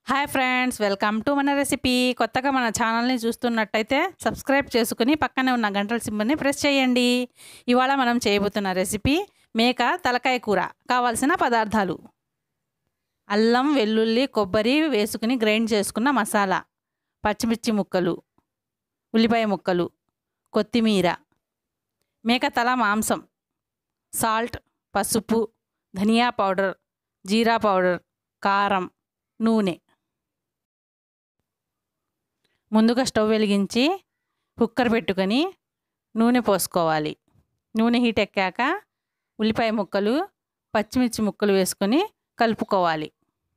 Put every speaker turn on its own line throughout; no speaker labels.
hi friends welcome to మన recipe కొత్తగా మన ఛానల్ని చూస్తున్నట్టయితే సబ్స్క్రైబ్ చేసుకుని పక్కనే ఉన్న గంటల సింబల్ని ప్రెస్ చేయండి ఇవాళ మనం చేయబోతున్న రెసిపీ మేక తలకాయ కూర కావాల్సిన పదార్థాలు అల్లం వెల్లుల్లి కొబ్బరి వేసుకుని గ్రైండ్ చేసుకున్న మసాలా పచ్చిమిర్చి ముక్కలు ఉల్లిపాయ ముక్కలు కొత్తిమీర మేక తల మాంసం సాల్ట్ పసుపు ధనియా పౌడర్ జీరా పౌడర్ కారం నూనె ముందుగా స్టవ్ వెలిగించి కుక్కర్ పెట్టుకొని నూనె పోసుకోవాలి నూనె హీట్ ఎక్కాక ఉల్లిపాయ ముక్కలు పచ్చిమిర్చి ముక్కలు వేసుకొని కలుపుకోవాలి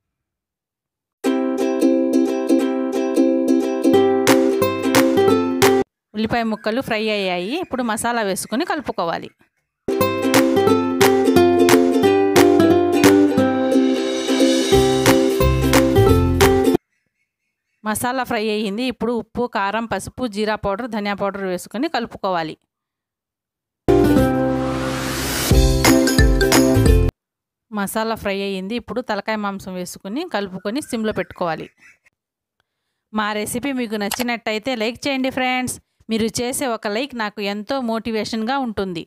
ఉల్లిపాయ ముక్కలు ఫ్రై అయ్యాయి ఇప్పుడు మసాలా వేసుకొని కలుపుకోవాలి మసాలా ఫ్రై అయ్యింది ఇప్పుడు ఉప్పు కారం పసుపు జీరా పౌడర్ ధనియా పౌడర్ వేసుకొని కలుపుకోవాలి మసాలా ఫ్రై అయ్యింది ఇప్పుడు తలకాయ మాంసం వేసుకొని కలుపుకొని సిమ్లో పెట్టుకోవాలి మా రెసిపీ మీకు నచ్చినట్టయితే లైక్ చేయండి ఫ్రెండ్స్ మీరు చేసే ఒక లైక్ నాకు ఎంతో మోటివేషన్గా ఉంటుంది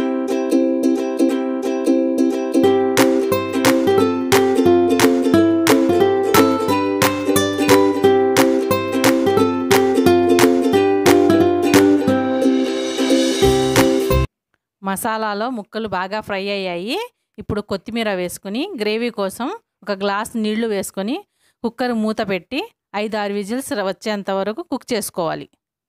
మసాలాలో ముక్కలు బాగా ఫ్రై అయ్యాయి ఇప్పుడు కొత్తిమీర వేసుకుని గ్రేవీ కోసం ఒక గ్లాస్ నీళ్లు వేసుకొని కుక్కర్ మూత పెట్టి ఐదు ఆరు విజిల్స్ వచ్చేంత వరకు కుక్ చేసుకోవాలి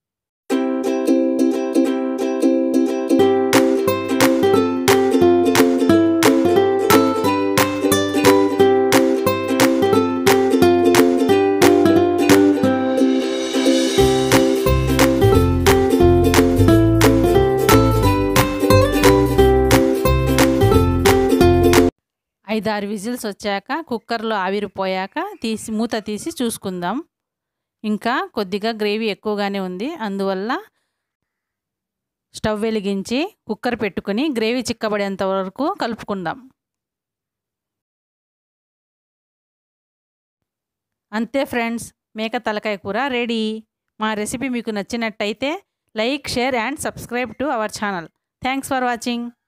ఐదారు విజిల్స్ వచ్చాక కుక్కర్లో ఆవిరిపోయాక తీసి మూత తీసి చూసుకుందాం ఇంకా కొద్దిగా గ్రేవీ ఎక్కువగానే ఉంది అందువల్ల స్టవ్ వెలిగించి కుక్కర్ పెట్టుకుని గ్రేవీ చిక్కబడేంత వరకు కలుపుకుందాం అంతే ఫ్రెండ్స్ మేక తలకాయ కూర రెడీ మా రెసిపీ మీకు నచ్చినట్టయితే like share and subscribe to our channel thanks for watching